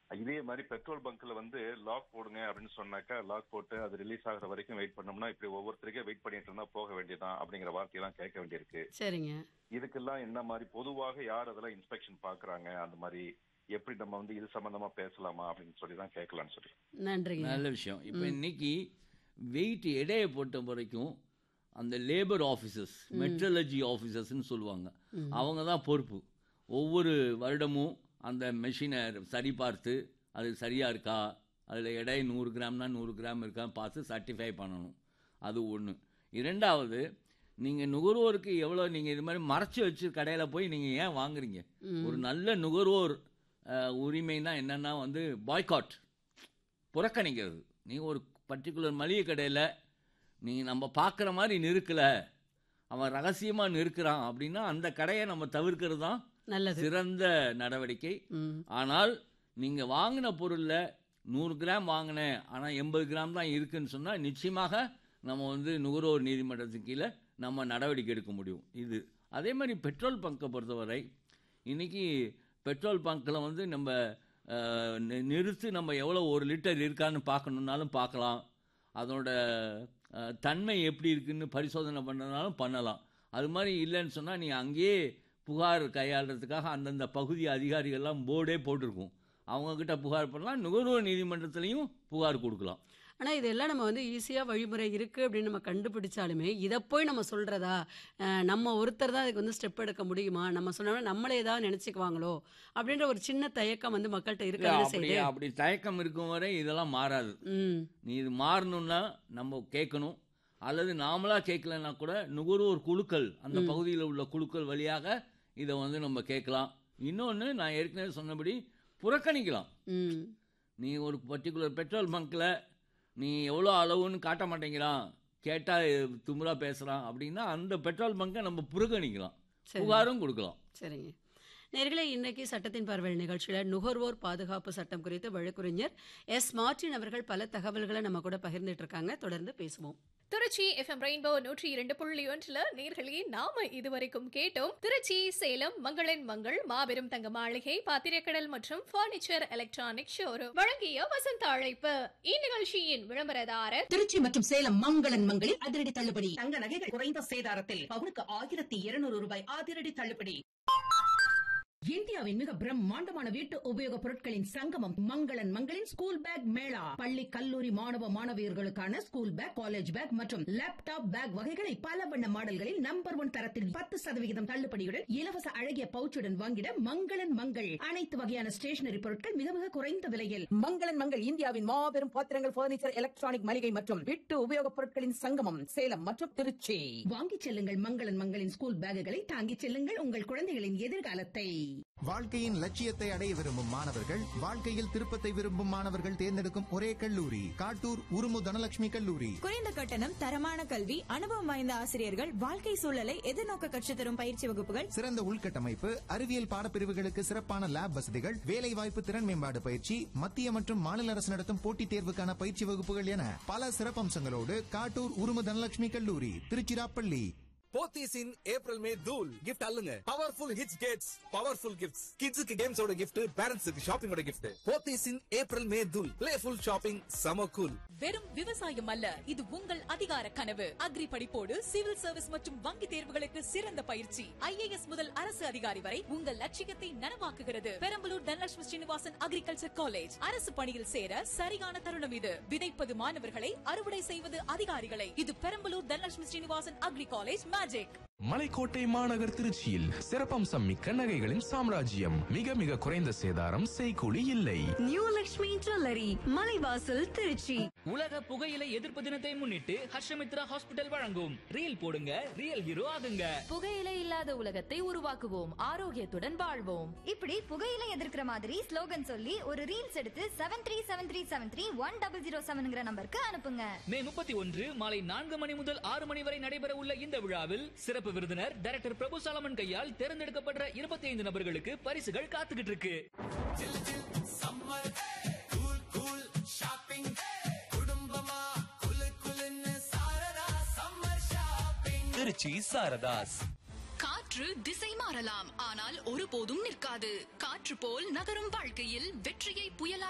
இதே மாதிரி பெட்ரோல் பங்க்ல வந்து லாக் போடுங்க அப்படின்னு சொன்னாக்கா லாக் போட்டு அது ரிலீஸ் ஆகுற வரைக்கும் வெயிட் பண்ணோம்னா இப்படி ஒவ்வொருத்தருக்கே வெயிட் பண்ணிட்டு இருந்தா போக வேண்டியதான் அப்படிங்கிற வார்த்தையெல்லாம் கேட்க வேண்டியிருக்கு சரிங்க இதுக்கெல்லாம் என்ன மாதிரி பொதுவாக யார் அதெல்லாம் இன்ஸ்பெக்ஷன் பாக்குறாங்க அந்த மாதிரி எப்படி நம்ம வந்து இது சம்பந்தமா பேசலாமா அப்படின்னு சொல்லி தான் கேட்கலாம்னு சொல்லி நன்றிங்க நல்ல விஷயம் இப்போ இன்னைக்கு வெயிட் எடையை பொறுத்த வரைக்கும் அந்த லேபர் ஆஃபீஸர்ஸ் மெட்ரலஜி ஆஃபீஸர்ஸ்னு சொல்லுவாங்க அவங்க தான் பொறுப்பு ஒவ்வொரு வருடமும் அந்த மெஷினை சரி பார்த்து அது சரியாக இருக்கா அதில் எடை நூறு கிராம்னா நூறு கிராம் இருக்கான்னு பார்த்து சர்டிஃபை பண்ணணும் அது ஒன்று இரண்டாவது நீங்கள் நுகர்வோருக்கு எவ்வளோ நீங்கள் இது மாதிரி மறைச்சி வச்சு கடையில் போய் நீங்கள் ஏன் வாங்குறீங்க ஒரு நல்ல நுகர்வோர் அஹ், உரிமைனா என்னன்னா வந்து பாய்காட் புறக்கணிக்கிறது நீங்கள் ஒரு பர்டிகுலர் மளிகை கடையில் நீங்கள் நம்ம பார்க்குற மாதிரி நிறுக்கல அவன் ரகசியமாக நிறுக்கிறான் அப்படின்னா அந்த கடையை நம்ம தவிர்க்கிறது தான் நல்லது சிறந்த நடவடிக்கை ம் ஆனால் நீங்கள் வாங்கின பொருளில் நூறு கிராம் வாங்கினேன் ஆனால் எண்பது கிராம் தான் இருக்குன்னு சொன்னால் நிச்சயமாக நம்ம வந்து நுகர்வோர் நீதிமன்றத்தின் கீழே நம்ம நடவடிக்கை எடுக்க முடியும் இது அதே மாதிரி பெட்ரோல் பங்கை பொறுத்தவரை இன்னைக்கு பெட்ரோல் பங்க்கில் வந்து நம்ம அஹ், நி- நிறுத்தி நம்ம எவ்வளோ ஒரு லிட்டர் இருக்கான்னு பார்க்கணுன்னாலும் பார்க்கலாம் அதனோட அஹ், தன்மை எப்படி இருக்குன்னு பரிசோதனை பண்ணுறதுனாலும் பண்ணலாம் அது மாதிரி இல்லைன்னு சொன்னால் நீ அங்கேயே புகார் கையாளுறதுக்காக அந்தந்த பகுதி அதிகாரிகள்லாம் போர்டே போட்டிருக்கும் அவங்கக்கிட்ட புகார் பண்ணலாம் நுகர்வோர் நீதிமன்றத்துலேயும் புகார் கொடுக்கலாம் ஆனா இதெல்லாம் நம்ம வந்து ஈஸியா வழிமுறை இருக்கு அப்படின்னு நம்ம கண்டுபிடிச்சாலுமே இதை போய் நம்ம சொல்றதா அஹ், நம்ம ஒருத்தர் தான் அதுக்கு வந்து ஸ்டெப் எடுக்க முடியுமா நம்ம சொன்னோம்னா நம்மளே ஏதாவது நினைச்சுக்குவாங்களோ அப்படின்ற ஒரு சின்ன தயக்கம் வந்து மக்கள்கிட்ட இல்ல, இருக்க அப்படி செய்யுது அப்படி தயக்கம் இருக்கும் வரை இதெல்லாம் மாறாது ம் நீ இது மாறணும்னா நம்ம கேட்கணும் அல்லது நாமளா கேட்கலன்னா கூட நுகர்வோர் குழுக்கள் அந்த பகுதியில் உள்ள குழுக்கள் வழியாக இதை வந்து நம்ம கேட்கலாம் இன்னொன்று நான் ஏற்கனவே சொன்னபடி புறக்கணிக்கலாம் ம் நீ ஒரு பர்டிகுலர் பெட்ரோல் பங்க்கில் நீ எவ்வளோ அளவுன்னு காட்ட மாட்டேங்கிறான் கேட்டால் துமுறா பேசுகிறான் அப்படின்னா அந்த பெட்ரோல் பங்கை நம்ம புறக்கணிக்கலாம் சரி. புகாரும் கொடுக்கலாம் சரிங்க நேர்களே இன்னைக்கு சட்டத்தின் பார்வையில் நிகழ்ச்சியில் நுகர்வோர் பாதுகாப்பு சட்டம் குறித்து வழக்குரைஞர் எஸ் மார்டின் அவர்கள் பல தகவல்களை நம்ம கூட பகிர்ந்துட்டு இருக்காங்க தொடர்ந்து பேசுவோம் திருச்சி எஃப்எம் ரெயின்போ நூற்றி இரண்டு புள்ளி ஒன்றுல நேர்களே நாம இதுவரைக்கும் கேட்டோம் திருச்சி சேலம் மங்களின் மங்கள் மாபெரும் தங்க மாளிகை பாத்திரக்கடல் மற்றும் பர்னிச்சர் எலக்ட்ரானிக் ஷோரூம் வழங்கிய வசந்த அழைப்பு இந்நிகழ்ச்சியின் விளம்பரதாரர் திருச்சி மற்றும் சேலம் மங்களன் மங்களில் அதிரடி தள்ளுபடி தங்க நகைகள் குறைந்த சேதாரத்தில் பவுனுக்கு ஆயிரத்தி இருநூறு ரூபாய் அதிரடி தள்ளுபடி இந்தியாவின் மிக பிரம்மாண்டமான வீட்டு உபயோகப் பொருட்களின் சங்கமம் மங்களன் மங்களின் ஸ்கூல் பேக் மேளா பள்ளி கல்லூரி மாணவ மாணவியர்களுக்கான ஸ்கூல் பேக் காலேஜ் பேக் மற்றும் லேப்டாப் பேக் வகைகளை பல வண்ண மாடல்களில் நம்பர் ஒன் தரத்தில் பத்து சதவிகிதம் தள்ளுபடியுடன் இலவச அழகிய பவுச்சுடன் வாங்கிட மங்களன் மங்கள் அனைத்து வகையான ஸ்டேஷனரி பொருட்கள் மிக மிக குறைந்த விலையில் மங்களன் மங்கள் இந்தியாவின் மாபெரும் பாத்திரங்கள் பர்னிச்சர் எலக்ட்ரானிக் மளிகை மற்றும் வீட்டு உபயோகப் பொருட்களின் சங்கமம் சேலம் மற்றும் திருச்சி வாங்கிச் செல்லுங்கள் மங்களன் மங்களின் ஸ்கூல் பேக்குகளை தாங்கிச் செல்லுங்கள் உங்கள் குழந்தைகளின் எதிர்காலத்தை வாழ்க்கையின் லட்சியத்தை அடைய விரும்பும் மாணவர்கள் வாழ்க்கையில் திருப்பத்தை விரும்பும் மாணவர்கள் தேர்ந்தெடுக்கும் ஒரே கல்லூரி காட்டூர் உருமு தனலட்சுமி கல்லூரி குறைந்த கட்டணம் தரமான கல்வி அனுபவம் வாய்ந்த ஆசிரியர்கள் வாழ்க்கை சூழலை எதிர்நோக்க கற்றுத்தரும் பயிற்சி வகுப்புகள் சிறந்த உள்கட்டமைப்பு அறிவியல் பாடப்பிரிவுகளுக்கு சிறப்பான லேப் வசதிகள் வேலைவாய்ப்பு திறன் மேம்பாடு பயிற்சி மத்திய மற்றும் மாநில அரசு நடத்தும் போட்டித் தேர்வுக்கான பயிற்சி வகுப்புகள் என பல சிறப்பம்சங்களோடு காட்டூர் உருமு தனலட்சுமி கல்லூரி திருச்சிராப்பள்ளி போத்தீஸ் இன் ஏப்ரல் மே தூல் கிஃப்ட் அல்லுங்க powerful hits gates powerful gifts கிட்ஸுக்கு கேம்ஸோட கிஃப்ட் பேரண்ட்ஸுக்கு ஷாப்பிங்கோட கிஃப்ட் போத்தீஸ் இன் ஏப்ரல் மே தூல் பிளேஃபுல் ஷாப்பிங் சம கூல் வெறும் விவசாயம் அல்ல இது உங்கள் அதிகார கனவு அக்ரி படிப்போடு சிவில் சர்வீஸ் மற்றும் வங்கி தேர்வுகளுக்கு சிறந்த பயிற்சி ஐஏஎஸ் முதல் அரசு அதிகாரி வரை உங்கள் லட்சியத்தை நனவாக்குகிறது பெரம்பலூர் தனலட்சுமி ஸ்ரீனிவாசன் அக்ரிகல்ச்சர் காலேஜ் அரசு பணியில் சேர சரியான தருணம் இது விதைப்பது மாணவர்களை அறுவடை செய்வது அதிகாரிகளை இது Perambalur Dhanalakshmi Srinivasan agri college magic Malaikottai மாநகர் திருச்சியில் சிறப்பம்சம் மிக்க நகைகளின் சாம்ராஜ்யம் மிக மிக குறைந்த சேதாரம் செய்கூலி இல்லை நியூ லக்ஷ்மி ஜுவல்லரி மலைவாசல் திருச்சி உலக புகையிலை எதிர்ப்பு தினத்தை முன்னிட்டு ஹர்ஷமித்ரா ஹாஸ்பிட்டல் வழங்கும் ரீல் போடுங்க ரியல் ஹீரோ ஆகுங்க புகையிலை இல்லாத உலகத்தை உருவாக்குவோம் ஆரோக்கியத்துடன் வாழ்வோம் இப்படி புகையில எதிர்க்கிற மாதிரி ஸ்லோகன் சொல்லி ஒரு ரீல்ஸ் எடுத்து seven three seven three seven three one double zero செவன்ங்கிற நம்பருக்கு அனுப்புங்க மே முப்பத்தி ஒன்று மாலை நான்கு மணி முதல் ஆறு மணி வரை நடைபெற உள்ள இந்த விழாவில் சிறப்பு விருந்தினர் டைரக்டர் பிரபு சாலமன் கையால் தேர்ந்தெடுக்கப்பட்ட இருபத்தி ஐந்து நபர்களுக்கு பரிசுகள் காத்துக்கிட்டு இருக்கு திருச்சி சாரதாஸ் காற்று காற்று திசை மாறலாம் ஆனால் ஒருபோதும் நிற்காது காற்று போல் நகரும் வாழ்க்கையில் வெற்றியை புயலா